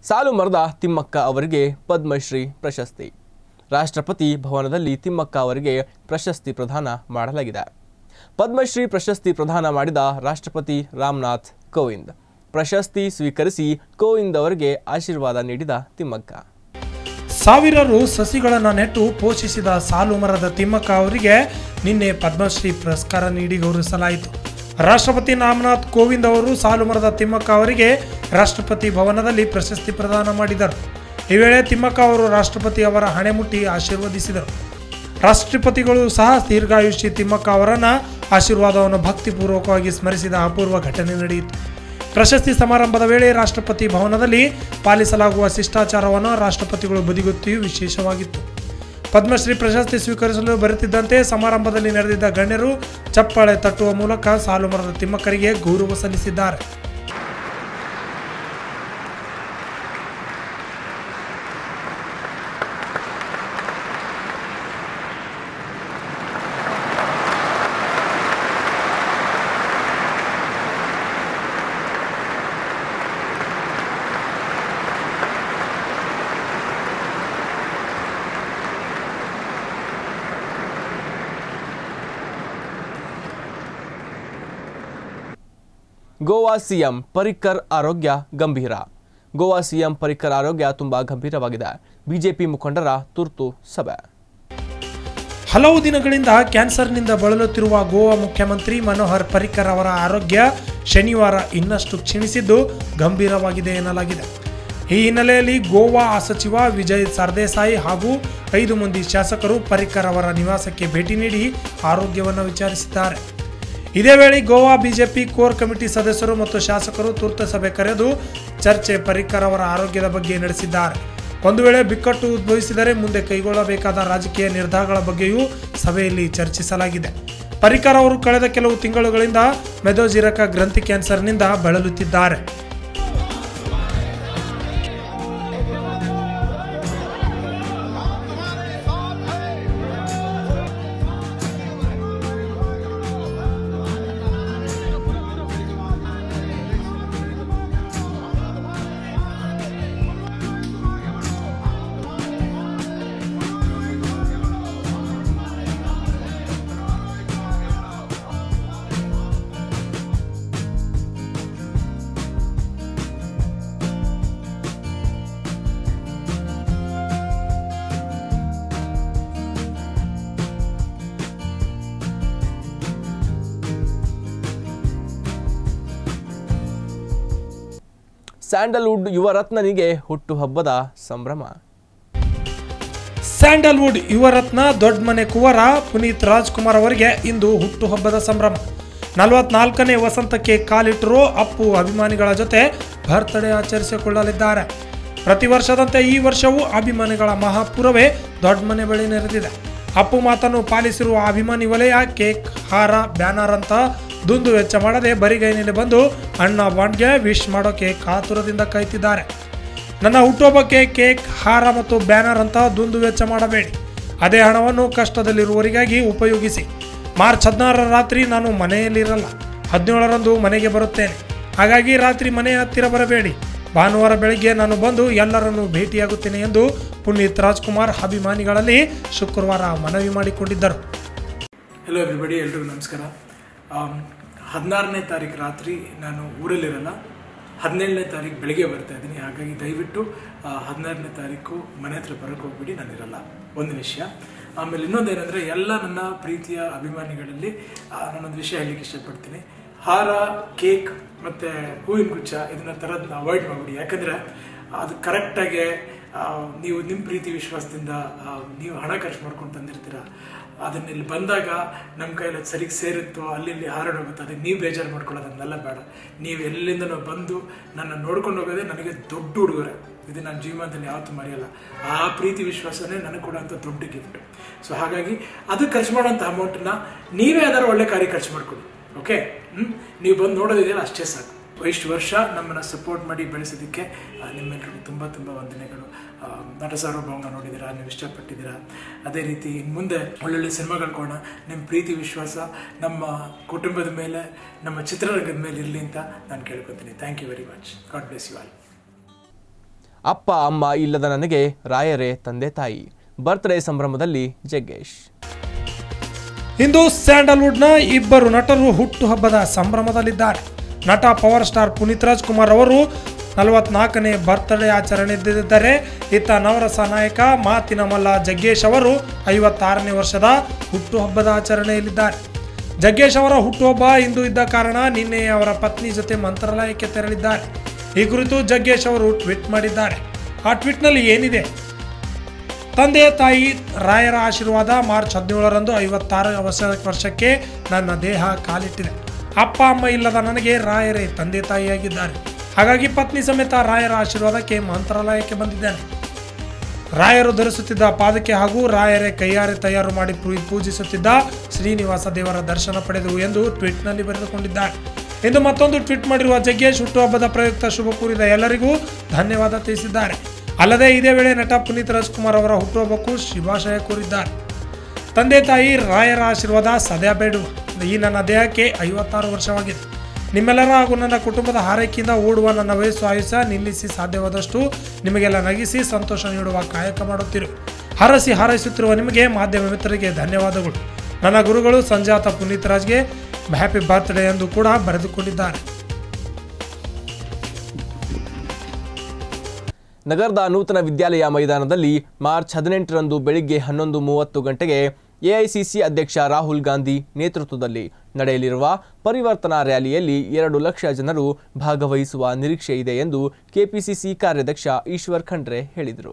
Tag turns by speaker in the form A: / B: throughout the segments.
A: ಸಾಲು ಮರದ ತಿಮ್ಮಕ್ಕ ಅವರಿಗೆ ಪದ್ಮಶ್ರೀ ಪ್ರಶಸ್ತಿ ರಾಷ್ಟ್ರಪತಿ ಭವನದಲ್ಲಿ ತಿಮ್ಮಕ್ಕ ಅವರಿಗೆ ಪ್ರಶಸ್ತಿ ಪ್ರದಾನ ಮಾಡಲಾಗಿದೆ ಪದ್ಮಶ್ರೀ ಪ್ರಶಸ್ತಿ ಪ್ರದಾನ ಮಾಡಿದ ರಾಷ್ಟ್ರಪತಿ ರಾಮನಾಥ್ ಕೋವಿಂದ್ ಪ್ರಶಸ್ತಿ ಸ್ವೀಕರಿಸಿ ಕೋವಿಂದ್ ಅವರಿಗೆ ಆಶೀರ್ವಾದ ನೀಡಿದ ತಿಮ್ಮಕ್ಕ
B: ಸಾವಿರಾರು ಸಸಿಗಳನ್ನು ನೆಟ್ಟು ಪೋಷಿಸಿದ ಸಾಲು ಮರದ ತಿಮ್ಮಕ್ಕ ಅವರಿಗೆ ನಿನ್ನೆ ಪದ್ಮಶ್ರೀ ಪುರಸ್ಕಾರ ನೀಡಿ ಗೌರವಿಸಲಾಯಿತು ರಾಷ್ಟ್ರಪತಿ ರಾಮನಾಥ್ ಕೋವಿಂದ್ ಅವರು ಸಾಲು ಮರದ ತಿಮ್ಮಕ್ಕ ಅವರಿಗೆ ರಾಷ್ಟ್ರಪತಿ ಭವನದಲ್ಲಿ ಪ್ರಶಸ್ತಿ ಪ್ರದಾನ ಮಾಡಿದರು ಈ ವೇಳೆ ತಿಮ್ಮಕ್ಕ ಅವರು ರಾಷ್ಟ್ರಪತಿ ಅವರ ಹಣೆ ಮುಟ್ಟಿ ಆಶೀರ್ವದಿಸಿದರು ರಾಷ್ಟ್ರಪತಿಗಳು ಸಹ ದೀರ್ಘಾಯುಷಿ ತಿಮ್ಮಕ್ಕ ಅವರನ್ನ ಆಶೀರ್ವಾದವನ್ನು ಭಕ್ತಿಪೂರ್ವಕವಾಗಿ ಸ್ಮರಿಸಿದ ಅಪೂರ್ವ ಘಟನೆ ನಡೆಯಿತು ಪ್ರಶಸ್ತಿ ಸಮಾರಂಭದ ವೇಳೆ ರಾಷ್ಟ್ರಪತಿ ಭವನದಲ್ಲಿ ಪಾಲಿಸಲಾಗುವ ಶಿಷ್ಟಾಚಾರವನ್ನು ರಾಷ್ಟ್ರಪತಿಗಳು ಬದಿಗೊತ್ತಿಯೂ ವಿಶೇಷವಾಗಿತ್ತು ಪದ್ಮಶ್ರೀ ಪ್ರಶಸ್ತಿ ಸ್ವೀಕರಿಸಲು ಬರುತ್ತಿದ್ದಂತೆ ಸಮಾರಂಭದಲ್ಲಿ ನಡೆದಿದ್ದ ಗಣ್ಯರು ಚಪ್ಪಾಳೆ ತಟ್ಟುವ ಮೂಲಕ ಸಾಲು ಮರದ ತಿಮ್ಮಕ್ಕರಿಗೆ ಗೌರವ ಸಲ್ಲಿಸಿದ್ದಾರೆ
A: ಗೋವಾ ಸಿಎಂ ಪರಿಕ್ಕರ್ ಆರೋಗ್ಯ ಗಂಭೀರ ಗೋವಾ ಸಿಎಂ ಪರಿಕ್ಕರ್ ಆರೋಗ್ಯ ತುಂಬಾ ಗಂಭೀರವಾಗಿದೆ ಬಿಜೆಪಿ ಮುಖಂಡರ ತುರ್ತು ಸಭೆ
B: ಹಲವು ದಿನಗಳಿಂದ ಕ್ಯಾನ್ಸರ್ನಿಂದ ಬಳಲುತ್ತಿರುವ ಗೋವಾ ಮುಖ್ಯಮಂತ್ರಿ ಮನೋಹರ್ ಪರಿಕ್ಕರ್ ಅವರ ಆರೋಗ್ಯ ಶನಿವಾರ ಇನ್ನಷ್ಟು ಕ್ಷೀಣಿಸಿದ್ದು ಗಂಭೀರವಾಗಿದೆ ಎನ್ನಲಾಗಿದೆ ಈ ಹಿನ್ನೆಲೆಯಲ್ಲಿ ಗೋವಾ ಸಚಿವ ವಿಜಯ್ ಸರ್ದೇಸಾಯಿ ಹಾಗೂ ಐದು ಮಂದಿ ಶಾಸಕರು ಪರಿಕ್ಕರ್ ಅವರ ನಿವಾಸಕ್ಕೆ ಭೇಟಿ ನೀಡಿ ಆರೋಗ್ಯವನ್ನು ವಿಚಾರಿಸಿದ್ದಾರೆ ಇದೇ ವೇಳೆ ಗೋವಾ ಬಿಜೆಪಿ ಕೋರ್ ಕಮಿಟಿ ಸದಸ್ಯರು ಮತ್ತು ಶಾಸಕರು ತುರ್ತು ಸಭೆ ಕರೆದು ಚರ್ಚೆ ಪರಿಕ್ಕರ್ ಅವರ ಆರೋಗ್ಯದ ಬಗ್ಗೆ ನಡೆಸಿದ್ದಾರೆ ಒಂದು ವೇಳೆ ಬಿಕ್ಕಟ್ಟು ಉದ್ಭವಿಸಿದರೆ ಮುಂದೆ ಕೈಗೊಳ್ಳಬೇಕಾದ ರಾಜಕೀಯ ನಿರ್ಧಾರಗಳ ಬಗ್ಗೆಯೂ ಸಭೆಯಲ್ಲಿ ಚರ್ಚಿಸಲಾಗಿದೆ ಪರಿಕ್ಕರ್ ಅವರು ಕಳೆದ ಕೆಲವು ತಿಂಗಳುಗಳಿಂದ ಮೆದೋಜಿರಕ ಗ್ರಂಥಿ ಕ್ಯಾನ್ಸರ್ನಿಂದ ಬಳಲುತ್ತಿದ್ದಾರೆ
A: ಸ್ಯಾಂಡಲ್ವುಡ್ ಯುವ ರತ್ನನಿಗೆ ಹುಟ್ಟುಹಬ್ಬದ ಸಂಭ್ರಮ
B: ಸ್ಯಾಂಡಲ್ವುಡ್ ಯುವರತ್ನ ದೊಡ್ಡ ಮನೆ ಕುವರ ಪುನೀತ್ ರಾಜ್ಕುಮಾರ್ ಅವರಿಗೆ ಇಂದು ಹುಟ್ಟುಹಬ್ಬದ ಸಂಭ್ರಮ ನಲವತ್ನಾಲ್ಕನೇ ವಸಂತಕ್ಕೆ ಕಾಲಿಟ್ಟರು ಅಪ್ಪು ಅಭಿಮಾನಿಗಳ ಜೊತೆ ಬರ್ತ್ಡೇ ಆಚರಿಸಿಕೊಳ್ಳಲಿದ್ದಾರೆ ಪ್ರತಿ ವರ್ಷದಂತೆ ಈ ವರ್ಷವೂ ಅಭಿಮಾನಿಗಳ ಮಹಾಪುರವೇ ದೊಡ್ಡ ಮನೆ ಬಳಿ ನೆರೆದಿದೆ ಅಪ್ಪು ಮಾತನ್ನು ಪಾಲಿಸಿರುವ ಅಭಿಮಾನಿ ವಲಯ ಕೇಕ್ ಹಾರ ಬ್ಯಾನರ್ ಅಂತ ದುಂದು ವೆಚ್ಚ ಮಾಡದೆ ಬರಿಗೈನಲ್ಲಿ ಬಂದು ಅಣ್ಣ ಬಾಂಡ್ಗೆ ವಿಶ್ ಮಾಡೋಕೆ ಕಾತುರದಿಂದ ಕಾಯ್ತಿದ್ದಾರೆ ನನ್ನ ಹುಟ್ಟುಹಬ್ಬಕ್ಕೆ ಕೇಕ್ ಹಾರ ಮತ್ತು ಬ್ಯಾನರ್ ಅಂತ ದುಂದು ವೆಚ್ಚ ಮಾಡಬೇಡಿ ಅದೇ ಹಣವನ್ನು ಕಷ್ಟದಲ್ಲಿರುವವರಿಗಾಗಿ ಉಪಯೋಗಿಸಿ ಮಾರ್ಚ್ ಹದಿನಾರರ ರಾತ್ರಿ ನಾನು ಮನೆಯಲ್ಲಿರಲ್ಲ ಹದಿನೇಳರಂದು ಮನೆಗೆ ಬರುತ್ತೇನೆ ಹಾಗಾಗಿ ರಾತ್ರಿ ಮನೆ ಹತ್ತಿರ ಬರಬೇಡಿ ಭಾನುವಾರ ಬೆಳಗ್ಗೆ ನಾನು ಬಂದು ಎಲ್ಲರನ್ನೂ ಭೇಟಿಯಾಗುತ್ತೇನೆ ಎಂದು ಪುನೀತ್ ರಾಜ್ಕುಮಾರ್ ಅಭಿಮಾನಿಗಳಲ್ಲಿ ಶುಕ್ರವಾರ ಮನವಿ ಮಾಡಿಕೊಂಡಿದ್ದರು
C: ಹಲೋ ಎವ್ರಿಬಡಿ ಎಲ್ರಿಗೂ ನಮಸ್ಕಾರ ಹದಿನಾರನೇ ತಾರೀಕು ರಾತ್ರಿ ನಾನು ಊರಲ್ಲಿರಲ್ಲ ಹದಿನೇಳನೇ ತಾರೀಕು ಬೆಳಿಗ್ಗೆ ಬರ್ತಾ ಇದ್ದೀನಿ ಹಾಗಾಗಿ ದಯವಿಟ್ಟು ಹದಿನಾರನೇ ತಾರೀಕು ಮನೆ ಹತ್ರ ಬರೋಕ್ಕೆ ಹೋಗ್ಬಿಡಿ ನಾನಿರಲ್ಲ ಒಂದು ವಿಷಯ ಆಮೇಲೆ ಇನ್ನೊಂದೇನೆಂದರೆ ಎಲ್ಲ ನನ್ನ ಪ್ರೀತಿಯ ಅಭಿಮಾನಿಗಳಲ್ಲಿ ಆ, ನಾನೊಂದು ವಿಷಯ ಹೇಳಲಿಕ್ಕೆ ಇಷ್ಟಪಡ್ತೀನಿ ಹಾರ ಕೇಕ್ ಮತ್ತು ಹೂವಿನ ಗುಚ್ಛ ಇದನ್ನ ತರೋದನ್ನ ಅವಾಯ್ಡ್ ಮಾಡಿಬಿಡಿ ಯಾಕಂದರೆ ಅದು ಕರೆಕ್ಟಾಗಿ ನೀವು ನಿಮ್ಮ ಪ್ರೀತಿ ವಿಶ್ವಾಸದಿಂದ ಆ, ನೀವು ಹಣ ಖರ್ಚು ಮಾಡ್ಕೊಂಡು ತಂದಿರ್ತೀರ ಅದನ್ನ ಇಲ್ಲಿ ಬಂದಾಗ ನಮ್ಮ ಕೈಯಲ್ಲಿ ಅದು ಸರಿಗೆ ಸೇರುತ್ತೋ ಅಲ್ಲಿ ಇಲ್ಲಿ ಹಾರಾಡೋಗುತ್ತೆ ಅದಕ್ಕೆ ನೀವು ಬೇಜಾರು ಮಾಡ್ಕೊಳ್ಳೋದನ್ನೆಲ್ಲ ಬೇಡ ನೀವು ಎಲ್ಲಿಂದನೋ ಬಂದು ನನ್ನ ನೋಡ್ಕೊಂಡು ಹೋಗೋದೇ ನನಗೆ ದೊಡ್ಡ ಉಡುಗೊರೆ ಇದು ನನ್ನ ಜೀವನದಲ್ಲಿ ಯಾವತ್ತೂ ಮರೆಯಲ್ಲ ಆ ಪ್ರೀತಿ ವಿಶ್ವಾಸನೇ ನನಗೆ ಕೊಡೋಂಥ ದೊಡ್ಡ ಗಿಫ್ಟ್ ಸೊ ಹಾಗಾಗಿ ಅದು ಖರ್ಚು ಮಾಡೋಂಥ ಅಮೌಂಟನ್ನ ನೀವೇ ಅದರ ಒಳ್ಳೆ ಕಾರ್ಯ ಖರ್ಚು ಮಾಡ್ಕೊಳ್ಳಿ ಓಕೆ ಹ್ಮ್ ನೀವು ಬಂದು ನೋಡೋದಿದೆಯಲ್ಲ ಅಷ್ಟೇ ಸಾಕು ಇಷ್ಟು ವರ್ಷ ನಮ್ಮನ್ನು ಸಪೋರ್ಟ್ ಮಾಡಿ ಬೆಳೆಸೋದಕ್ಕೆ ಆ, ನಿಮ್ಮೆಲ್ಲರಿಗೂ ತುಂಬ ತುಂಬ ವಂದನೆಗಳು ಆ, ನಟ ಸಾರ್ವಭೌಮ ನೋಡಿದ್ದೀರಾ ನೀವು ಇಷ್ಟಪಟ್ಟಿದ್ದೀರಾ ಅದೇ ರೀತಿ ಇನ್ನು ಮುಂದೆ ಒಳ್ಳೊಳ್ಳೆ ಸಿನಿಮಾಗಳು ಕೊಡೋಣ ನಿಮ್ಮ ಪ್ರೀತಿ ವಿಶ್ವಾಸ ನಮ್ಮ ಕುಟುಂಬದ ಮೇಲೆ ನಮ್ಮ ಚಿತ್ರರಂಗದ ಮೇಲೆ ಇರಲಿ ಅಂತ ನಾನು ಕೇಳ್ಕೊತೀನಿ thank you very much God bless you all
A: ಅಪ್ಪ ಅಮ್ಮ ಇಲ್ಲದ ನನಗೆ ರಾಯರೇ ತಂದೆ ತಾಯಿ ಬರ್ತ್ಡೇ ಸಂಭ್ರಮದಲ್ಲಿ ಜಗ್ಗೇಶ್
B: ಇಂದು ಸ್ಯಾಂಡಲ್ವುಡ್ನ ಇಬ್ಬರು ನಟರು ಹುಟ್ಟುಹಬ್ಬದ ಸಂಭ್ರಮದಲ್ಲಿದ್ದಾರೆ ನಟ ಪವರ್ ಸ್ಟಾರ್ ಪುನೀತ್ ರಾಜ್ಕುಮಾರ್ ಅವರು ನಲವತ್ನಾಲ್ಕನೇ ಬರ್ತ್ಡೇ ಆಚರಣೆದಿದ್ದರೆ ಇತ್ತ ನವರಸ ನಾಯಕ ಮಾತಿನ ಮಲ್ಲ ಜಗ್ಗೇಶ್ ಅವರು ಐವತ್ತಾರನೇ ವರ್ಷದ ಹುಟ್ಟುಹಬ್ಬದ ಆಚರಣೆಯಲ್ಲಿದ್ದಾರೆ ಜಗ್ಗೇಶ್ ಅವರ ಹುಟ್ಟುಹಬ್ಬ ಇಂದು ಇದ್ದ ಕಾರಣ ನಿನ್ನೆ ಅವರ ಪತ್ನಿ ಜೊತೆ ಮಂತ್ರಾಲಯಕ್ಕೆ ತೆರಳಿದ್ದಾರೆ ಈ ಕುರಿತು ಜಗ್ಗೇಶ್ ಅವರು ಟ್ವೀಟ್ ಮಾಡಿದ್ದಾರೆ ಆ ಟ್ವೀಟ್ನಲ್ಲಿ ಏನಿದೆ ತಂದೆ ತಾಯಿ ರಾಯರ ಆಶೀರ್ವಾದ ಮಾರ್ಚ್ ಹದಿನೇಳರಂದು ಐವತ್ತಾರು ವರ್ಷ ವರ್ಷಕ್ಕೆ ನನ್ನ ದೇಹ ಕಾಲಿಟ್ಟಿದೆ ಅಪ್ಪ ಅಮ್ಮ ಇಲ್ಲದ ನನಗೆ ರಾಯರೇ ತಂದೆ ತಾಯಿಯಾಗಿದ್ದಾರೆ ಹಾಗಾಗಿ ಪತ್ನಿ ಸಮೇತ ರಾಯರ ಆಶೀರ್ವಾದಕ್ಕೆ ಮಂತ್ರಾಲಯಕ್ಕೆ ಬಂದಿದ್ದೇನೆ ರಾಯರು ಧರಿಸುತ್ತಿದ್ದ ಪಾದಕ್ಕೆ ಹಾಗೂ ರಾಯರೇ ಕೈಯಾರೆ ತಯಾರು ಮಾಡಿ ಪೂ- ಪೂಜಿಸುತ್ತಿದ್ದ ಶ್ರೀನಿವಾಸ ದೇವರ ದರ್ಶನ ಪಡೆದವು ಎಂದು ಟ್ವೀಟ್ನಲ್ಲಿ ಬರೆದುಕೊಂಡಿದ್ದಾರೆ ಇಂದು ಮತ್ತೊಂದು ಟ್ವೀಟ್ ಮಾಡಿರುವ ಜಗ್ಗೇಶ್ ಹುಟ್ಟುಹಬ್ಬದ ಪ್ರಯುಕ್ತ ಶುಭ ಕೋರಿದ ಎಲ್ಲರಿಗೂ ಧನ್ಯವಾದ ತಿಳಿಸಿದ್ದಾರೆ ಅಲ್ಲದೆ ಇದೇ ವೇಳೆ ನಟ ಪುನೀತ್ ರಾಜ್ಕುಮಾರ್ ಅವರ ಹುಟ್ಟುಹಬ್ಬಕ್ಕೂ ಶುಭಾಶಯ ಕೋರಿದ್ದಾರೆ ತಂದೆ ತಾಯಿ ರಾಯರ ಆಶೀರ್ವಾದ ಸದಾ ಬೇಡುವ ಈ ನನ್ನ ದೇಹಕ್ಕೆ ಐವತ್ತಾರು ವರ್ಷವಾಗಿದೆ ನಿಮ್ಮೆಲ್ಲರ ಹಾಗೂ ನನ್ನ ಕುಟುಂಬದ ಹಾರೈಕೆಯಿಂದ ಓಡುವ ನನ್ನ ವಯಸ್ಸು ಆಯುಷ್ಯ ನಿಲ್ಲಿಸಿ ಸಾಧ್ಯವಾದಷ್ಟು ನಿಮಗೆಲ್ಲ ನಗಿಸಿ ಸಂತೋಷ ನೀಡುವ ಕಾಯಕ ಮಾಡುತ್ತಿರು ಹರಸಿ ಹಾರೈಸುತ್ತಿರುವ ನಿಮಗೆ ಮಾಧ್ಯಮ ಮಿತ್ರರಿಗೆ ಧನ್ಯವಾದಗಳು ನನ್ನ ಗುರುಗಳು ಸಂಜಾತ ಪುನೀತ್ ರಾಜ್ಗೆ ಹ್ಯಾಪಿ ಬರ್ತ್ಡೇ ಎಂದು ಕೂಡ ಬರೆದುಕೊಂಡಿದ್ದಾರೆ
A: ನಗರದ ನೂತನ ವಿದ್ಯಾಲಯ ಮೈದಾನದಲ್ಲಿ ಮಾರ್ಚ್ ಹದಿನೆಂಟರಂದು ಬೆಳಿಗ್ಗೆ ಹನ್ನೊಂದು ಮೂವತ್ತು ಗಂಟೆಗೆ ಎಐಸಿಸಿ ಅಧ್ಯಕ್ಷ ರಾಹುಲ್ ಗಾಂಧಿ ನೇತೃತ್ವದಲ್ಲಿ ನಡೆಯಲಿರುವ ಪರಿವರ್ತನಾ ರ್ಯಾಲಿಯಲ್ಲಿ ಎರಡು ಲಕ್ಷ ಜನರು ಭಾಗವಹಿಸುವ ನಿರೀಕ್ಷೆ ಇದೆ ಎಂದು ಕೆಪಿಸಿಸಿ ಕಾರ್ಯಾಧ್ಯಕ್ಷ ಈಶ್ವರ್ ಖಂಡ್ರೆ ಹೇಳಿದರು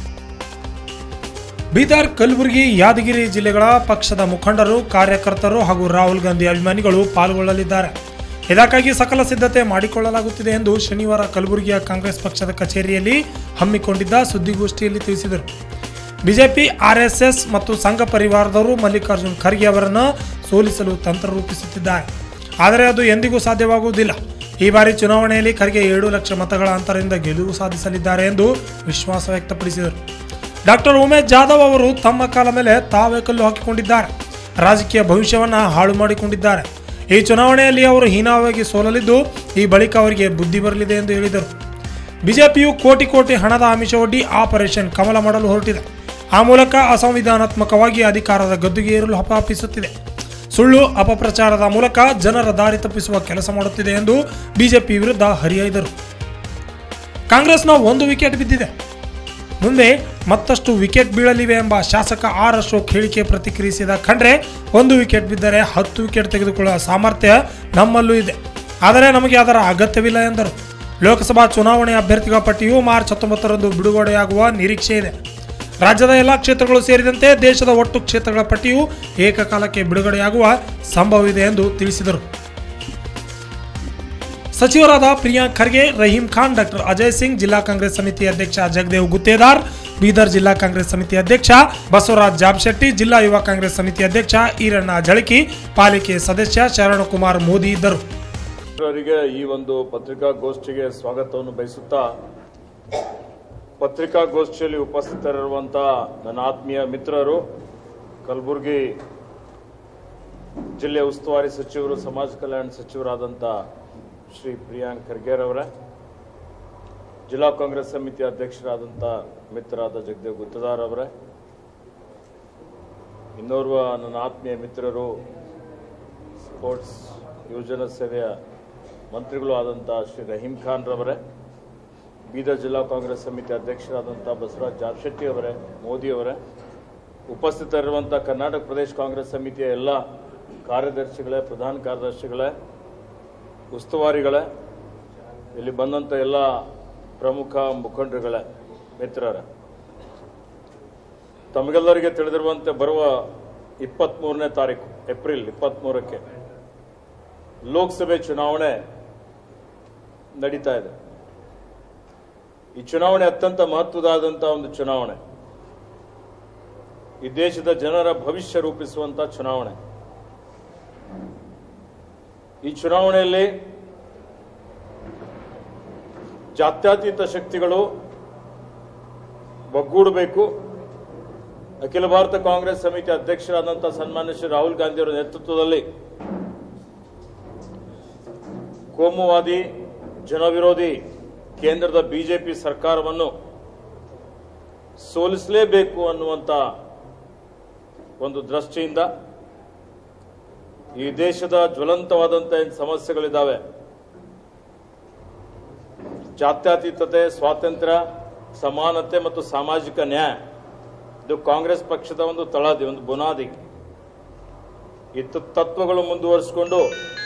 B: ಬೀದರ್ ಕಲಬುರಗಿ ಯಾದಗಿರಿ ಜಿಲ್ಲೆಗಳ ಪಕ್ಷದ ಮುಖಂಡರು ಕಾರ್ಯಕರ್ತರು ಹಾಗೂ ರಾಹುಲ್ ಗಾಂಧಿ ಅಭಿಮಾನಿಗಳು ಪಾಲ್ಗೊಳ್ಳಲಿದ್ದಾರೆ ಇದಕ್ಕಾಗಿ ಸಕಲ ಸಿದ್ಧತೆ ಮಾಡಿಕೊಳ್ಳಲಾಗುತ್ತಿದೆ ಎಂದು ಶನಿವಾರ ಕಲಬುರಗಿಯ ಕಾಂಗ್ರೆಸ್ ಪಕ್ಷದ ಕಚೇರಿಯಲ್ಲಿ ಹಮ್ಮಿಕೊಂಡಿದ್ದ ಸುದ್ದಿಗೋಷ್ಠಿಯಲ್ಲಿ ತಿಳಿಸಿದರು ಬಿಜೆಪಿ ಆರ್ಎಸ್ಎಸ್ ಮತ್ತು ಸಂಘ ಪರಿವಾರದವರು ಮಲ್ಲಿಕಾರ್ಜುನ್ ಖರ್ಗೆ ಅವರನ್ನು ಸೋಲಿಸಲು ತಂತ್ರ ರೂಪಿಸುತ್ತಿದ್ದಾರೆ ಆದರೆ ಅದು ಎಂದಿಗೂ ಸಾಧ್ಯವಾಗುವುದಿಲ್ಲ ಈ ಬಾರಿ ಚುನಾವಣೆಯಲ್ಲಿ ಖರ್ಗೆ ಏಳು ಲಕ್ಷ ಮತಗಳ ಅಂತರದಿಂದ ಗೆಲುವು ಸಾಧಿಸಲಿದ್ದಾರೆ ಎಂದು ವಿಶ್ವಾಸ ವ್ಯಕ್ತಪಡಿಸಿದರು ಡಾಕ್ಟರ್ ಉಮೇಶ್ ಜಾಧವ್ ಅವರು ತಮ್ಮ ಕಾಲ ಮೇಲೆ ತಾವೇ ಕಲ್ಲು ಹಾಕಿಕೊಂಡಿದ್ದಾರೆ ರಾಜಕೀಯ ಭವಿಷ್ಯವನ್ನ ಹಾಳು ಮಾಡಿಕೊಂಡಿದ್ದಾರೆ ಈ ಚುನಾವಣೆಯಲ್ಲಿ ಅವರು ಹೀನಾವಾಗಿ ಸೋಲಲಿದ್ದು ಈ ಬಳಿಕ ಅವರಿಗೆ ಬುದ್ಧಿ ಬರಲಿದೆ ಎಂದು ಹೇಳಿದರು ಬಿಜೆಪಿಯು ಕೋಟಿ ಕೋಟಿ ಹಣದ ಆಮಿಷ ಒಡ್ಡಿ ಆಪರೇಷನ್ ಕಮಲ ಮಾಡಲು ಹೊರಟಿದೆ ಆ ಮೂಲಕ ಅಸಂವಿಧಾನಾತ್ಮಕವಾಗಿ ಅಧಿಕಾರದ ಗದ್ದುಗೆ ಏರಲು ಹಪಾಪಿಸುತ್ತಿದೆ ಸುಳ್ಳು ಅಪಪ್ರಚಾರದ ಮೂಲಕ ಜನರ ದಾರಿ ತಪ್ಪಿಸುವ ಕೆಲಸ ಮಾಡುತ್ತಿದೆ ಎಂದು ಬಿಜೆಪಿ ವಿರುದ್ಧ ಹರಿಹಾಯ್ದರು ಕಾಂಗ್ರೆಸ್ನ ಒಂದು ವಿಕೆಟ್ ಬಿದ್ದಿದೆ ಮುಂದೆ ಮತ್ತಷ್ಟು ವಿಕೆಟ್ ಬೀಳಲಿವೆ ಎಂಬ ಶಾಸಕ ಆರ್ ಅಶೋಕ್ ಹೇಳಿಕೆ ಪ್ರತಿಕ್ರಿಯಿಸಿದ ಖಂಡ್ರೆ ಒಂದು ವಿಕೆಟ್ ಬಿದ್ದರೆ ಹತ್ತು ವಿಕೆಟ್ ತೆಗೆದುಕೊಳ್ಳುವ ಸಾಮರ್ಥ್ಯ ನಮ್ಮಲ್ಲೂ ಇದೆ ಆದರೆ ನಮಗೆ ಅದರ ಅಗತ್ಯವಿಲ್ಲ ಎಂದರು ಲೋಕಸಭಾ ಚುನಾವಣೆ ಅಭ್ಯರ್ಥಿಗಳ ಪಟ್ಟಿಯು ಮಾರ್ಚ್ ಹತ್ತೊಂಬತ್ತರಂದು ಬಿಡುಗಡೆಯಾಗುವ ನಿರೀಕ್ಷೆ ಇದೆ ರಾಜ್ಯದ ಎಲ್ಲ ಕ್ಷೇತ್ರಗಳು ಸೇರಿದಂತೆ ದೇಶದ ಒಟ್ಟು ಕ್ಷೇತ್ರಗಳ ಪಟ್ಟಿಯು ಏಕಕಾಲಕ್ಕೆ ಬಿಡುಗಡೆಯಾಗುವ ಸಂಭವವಿದೆ ಎಂದು ತಿಳಿಸಿದರು ಸಚಿವರಾದ ಪ್ರಿಯಾಂಕ್ ಖರ್ಗೆ ರಹೀಂ ಖಾನ್ ಡಾಕ್ಟರ್ ಅಜಯ್ ಸಿಂಗ್ ಜಿಲ್ಲಾ ಕಾಂಗ್ರೆಸ್ ಸಮಿತಿ ಅಧ್ಯಕ್ಷ ಜಗದೇವ್ ಗುತ್ತೇದಾರ್ ಬೀದರ್ ಜಿಲ್ಲಾ ಕಾಂಗ್ರೆಸ್ ಸಮಿತಿ ಅಧ್ಯಕ್ಷ ಬಸವರಾಜ್ ಜಾಬ್ಶೆಟ್ಟಿ ಜಿಲ್ಲಾ ಯುವ ಕಾಂಗ್ರೆಸ್ ಸಮಿತಿ ಅಧ್ಯಕ್ಷ ಈರಣ್ಣ ಜಳಕಿ ಪಾಲಿಕೆ ಸದಸ್ಯ ಶರಣಕುಮಾರ್ ಮೋದಿ ಇದ್ದರು
D: ಅವರಿಗೆ ಈ ಒಂದು ಪತ್ರಿಕಾಗೋಷ್ಠಿಗೆ ಸ್ವಾಗತವನ್ನು ಬಯಸುತ್ತಾ ಪತ್ರಿಕಾಗೋಷ್ಠಿಯಲ್ಲಿ ಉಪಸ್ಥಿತರಿರುವಂತಹ ನನ್ನ ಆತ್ಮೀಯ ಮಿತ್ರರು ಕಲಬುರಗಿ ಜಿಲ್ಲೆಯ ಉಸ್ತುವಾರಿ ಸಚಿವರು ಸಮಾಜ ಕಲ್ಯಾಣ ಸಚಿವರಾದಂಥ ಶ್ರೀ ಪ್ರಿಯಾಂಕ್ ಖರ್ಗೆರವರೇ ಜಿಲ್ಲಾ ಕಾಂಗ್ರೆಸ್ ಸಮಿತಿ ಅಧ್ಯಕ್ಷರಾದಂಥ ಮಿತ್ರರಾದ ಜಗದೇವ್ ಗುತ್ತದಾರ್ ಅವರೇ ಇನ್ನೋರ್ವ ನನ್ನ ಆತ್ಮೀಯ ಮಿತ್ರರು ಸ್ಪೋರ್ಟ್ಸ್ ಯುವಜನ ಸೇವೆಯ ಮಂತ್ರಿಗಳು ಆದಂಥ ಶ್ರೀ ರಹೀಂ ಖಾನ್ ರವರೇ ಬೀದರ್ ಜಿಲ್ಲಾ ಕಾಂಗ್ರೆಸ್ ಸಮಿತಿ ಅಧ್ಯಕ್ಷರಾದಂಥ ಬಸವರಾಜ್ ಜಾರ್ಶೆಟ್ಟಿ ಅವರೇ ಮೋದಿ ಅವರೇ ಉಪಸ್ಥಿತರಿರುವಂಥ ಕರ್ನಾಟಕ ಪ್ರದೇಶ ಕಾಂಗ್ರೆಸ್ ಸಮಿತಿಯ ಎಲ್ಲ ಕಾರ್ಯದರ್ಶಿಗಳೇ ಪ್ರಧಾನ ಕಾರ್ಯದರ್ಶಿಗಳೇ ಉಸ್ತುವಾರಿಗಳೇ ಇಲ್ಲಿ ಬಂದಂಥ ಎಲ್ಲ ಪ್ರಮುಖ ಮುಖಂಡರುಗಳೇ ಮಿತ್ರರೇ ತಮಗೆಲ್ಲರಿಗೆ ತಿಳಿದಿರುವಂತೆ ಬರುವ ಇಪ್ಪತ್ತ್ಮೂರನೇ ತಾರೀಕು ಏಪ್ರಿಲ್ ಇಪ್ಪತ್ತ್ಮೂರಕ್ಕೆ ಲೋಕಸಭೆ ಚುನಾವಣೆ ನಡೀತಾ ಇದೆ ಈ ಚುನಾವಣೆ ಅತ್ಯಂತ ಮಹತ್ವದಾದಂಥ ಒಂದು ಚುನಾವಣೆ ಈ ದೇಶದ ಜನರ ಭವಿಷ್ಯ ರೂಪಿಸುವಂತ ಚುನಾವಣೆ ಈ ಚುನಾವಣೆಯಲ್ಲಿ ಜಾತ್ಯತೀತ ಶಕ್ತಿಗಳು ಒಗ್ಗೂಡಬೇಕು ಅಖಿಲ ಭಾರತ ಕಾಂಗ್ರೆಸ್ ಸಮಿತಿ ಅಧ್ಯಕ್ಷರಾದಂಥ ಸನ್ಮಾನ್ಯ ಶ್ರೀ ರಾಹುಲ್ ಗಾಂಧಿ ಅವರ ನೇತೃತ್ವದಲ್ಲಿ ಕೋಮುವಾದಿ ಜನವಿರೋಧಿ ಕೇಂದ್ರದ ಬಿಜೆಪಿ ಸರ್ಕಾರವನ್ನು ಸೋಲಿಸಲೇಬೇಕು ಅನ್ನುವಂಥ ಒಂದು ದೃಷ್ಟಿಯಿಂದ ಈ ದೇಶದ ಜ್ವಲಂತವಾದಂಥ ಏನ್ ಸಮಸ್ಯೆಗಳಿದ್ದಾವೆ ಜಾತ್ಯತೀತತೆ ಸ್ವಾತಂತ್ರ್ಯ ಸಮಾನತೆ ಮತ್ತು ಸಾಮಾಜಿಕ ನ್ಯಾಯ ಇದು ಕಾಂಗ್ರೆಸ್ ಪಕ್ಷದ ಒಂದು ತಳದಿ ಒಂದು ಬುನಾದಿ ಈ ತ- ತತ್ವಗಳು ಮುಂದುವರಿಸಿಕೊಂಡು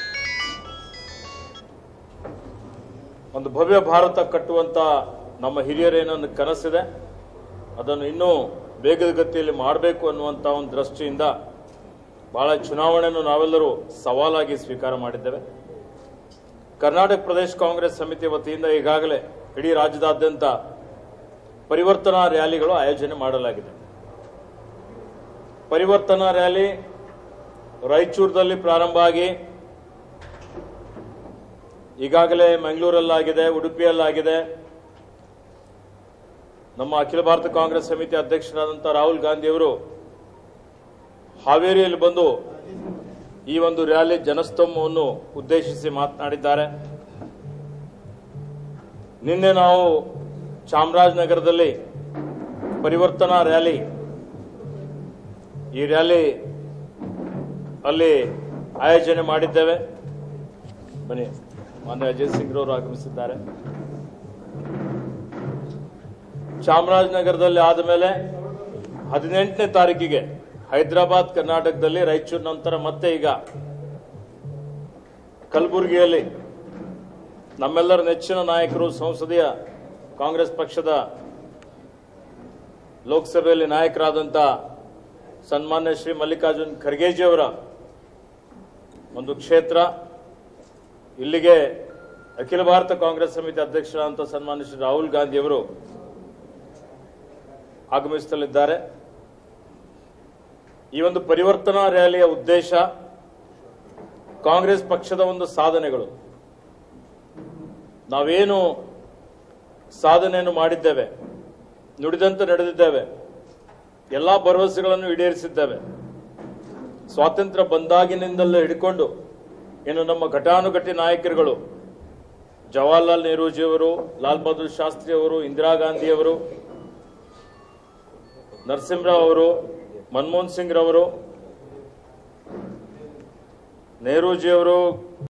D: ಒಂದು ಭವ್ಯ ಭಾರತ ಕಟ್ಟುವಂತ ನಮ್ಮ ಹಿರಿಯರೇನೊಂದು ಕನಸಿದೆ ಅದನ್ನು ಇನ್ನೂ ವೇಗದ ಗತಿಯಲ್ಲಿ ಮಾಡಬೇಕು ಅನ್ನುವಂಥ ಒಂದು ದೃಷ್ಟಿಯಿಂದ ಬಹಳ ಚುನಾವಣೆಯನ್ನು ನಾವೆಲ್ಲರೂ ಸವಾಲಾಗಿ ಸ್ವೀಕಾರ ಮಾಡಿದ್ದೇವೆ ಕರ್ನಾಟಕ ಪ್ರದೇಶ ಕಾಂಗ್ರೆಸ್ ಸಮಿತಿ ವತಿಯಿಂದ ಈಗಾಗಲೇ ಇಡೀ ರಾಜ್ಯದಾದ್ಯಂತ ಪರಿವರ್ತನಾ ರ್ಯಾಲಿಗಳು ಆಯೋಜನೆ ಮಾಡಲಾಗಿದೆ ಪರಿವರ್ತನಾ ರ್ಯಾಲಿ ರಾಯಚೂರದಲ್ಲಿ ಪ್ರಾರಂಭ ಆಗಿ ಈಗಾಗಲೇ ಮಂಗಳೂರಲ್ಲಾಗಿದೆ ಉಡುಪಿಯಲ್ಲಾಗಿದೆ ನಮ್ಮ ಅಖಿಲ ಭಾರತ ಕಾಂಗ್ರೆಸ್ ಸಮಿತಿ ಅಧ್ಯಕ್ಷರಾದಂಥ ರಾಹುಲ್ ಗಾಂಧಿಯವರು ಹಾವೇರಿಯಲ್ಲಿ ಬಂದು ಈ ಒಂದು ರ್ಯಾಲಿ ಜನಸ್ತಂಭವನ್ನು ಉದ್ದೇಶಿಸಿ ಮಾತನಾಡಿದ್ದಾರೆ ನಿನ್ನೆ ನಾವು ಚಾಮರಾಜನಗರದಲ್ಲಿ ಪರಿವರ್ತನಾ ರ್ಯಾಲಿ ಈ ರ್ಯಾಲಿ ಅಲ್ಲಿ ಆಯೋಜನೆ ಮಾಡಿದ್ದೇವೆ ಬನ್ನಿ ಮಾನ್ಯ ಅಜಯ್ ಸಿಂಗ್ರವರು ಆಗಮಿಸಿದ್ದಾರೆ ಚಾಮರಾಜನಗರದಲ್ಲಿ ಆದ ಮೇಲೆ ಹದಿನೆಂಟನೇ ತಾರೀಕಿಗೆ ಹೈದರಾಬಾದ್ ಕರ್ನಾಟಕದಲ್ಲಿ ರಾಯಚೂರು ನಂತರ ಮತ್ತೆ ಈಗ ಕಲಬುರಗಿಯಲ್ಲಿ ನಮ್ಮೆಲ್ಲರ ನೆಚ್ಚಿನ ನಾಯಕರು ಸಂಸದೀಯ ಕಾಂಗ್ರೆಸ್ ಪಕ್ಷದ ಲೋಕಸಭೆಯಲ್ಲಿ ನಾಯಕರಾದಂಥ ಸನ್ಮಾನ್ಯ ಶ್ರೀ ಮಲ್ಲಿಕಾರ್ಜುನ್ ಖರ್ಗೆಜಿಯವರ ಒಂದು ಕ್ಷೇತ್ರ ಇಲ್ಲಿಗೆ ಅಖಿಲ ಭಾರತ ಕಾಂಗ್ರೆಸ್ ಸಮಿತಿ ಅಧ್ಯಕ್ಷರಾದಂಥ ಸನ್ಮಾನ್ಯ ಶ್ರೀ ರಾಹುಲ್ ಗಾಂಧಿಯವರು ಆಗಮಿಸಲಿದ್ದಾರೆ ಈ ಒಂದು ಪರಿವರ್ತನಾ ರ್ಯಾಲಿಯ ಉದ್ದೇಶ ಕಾಂಗ್ರೆಸ್ ಪಕ್ಷದ ಒಂದು ಸಾಧನೆಗಳು ನಾವೇನು ಸಾಧನೆಯನ್ನು ಮಾಡಿದ್ದೇವೆ ನುಡಿದಂತೆ ನಡೆದಿದ್ದೇವೆ ಎಲ್ಲಾ ಭರವಸೆಗಳನ್ನು ಈಡೇರಿಸಿದ್ದೇವೆ ಸ್ವಾತಂತ್ರ್ಯ ಬಂದಾಗಿನಿಂದಲೇ ಹಿಡ್ಕೊಂಡು ಇನ್ನು ನಮ್ಮ ಘಟಾನುಘಟಿ ನಾಯಕರುಗಳು ಜವಾಹರ್ಲಾಲ್ ನೆಹರೂಜಿಯವರು ಲಾಲ್ ಬಹದ್ದೂರ್ ಶಾಸ್ತ್ರಿ ಅವರು ಇಂದಿರಾ ಗಾಂಧಿಯವರು ನರಸಿಂಹರಾವ್ ಅವರು ಮನಮೋಹನ್ ಸಿಂಗ್ ರವರು ನೆಹರೂಜಿಯವರು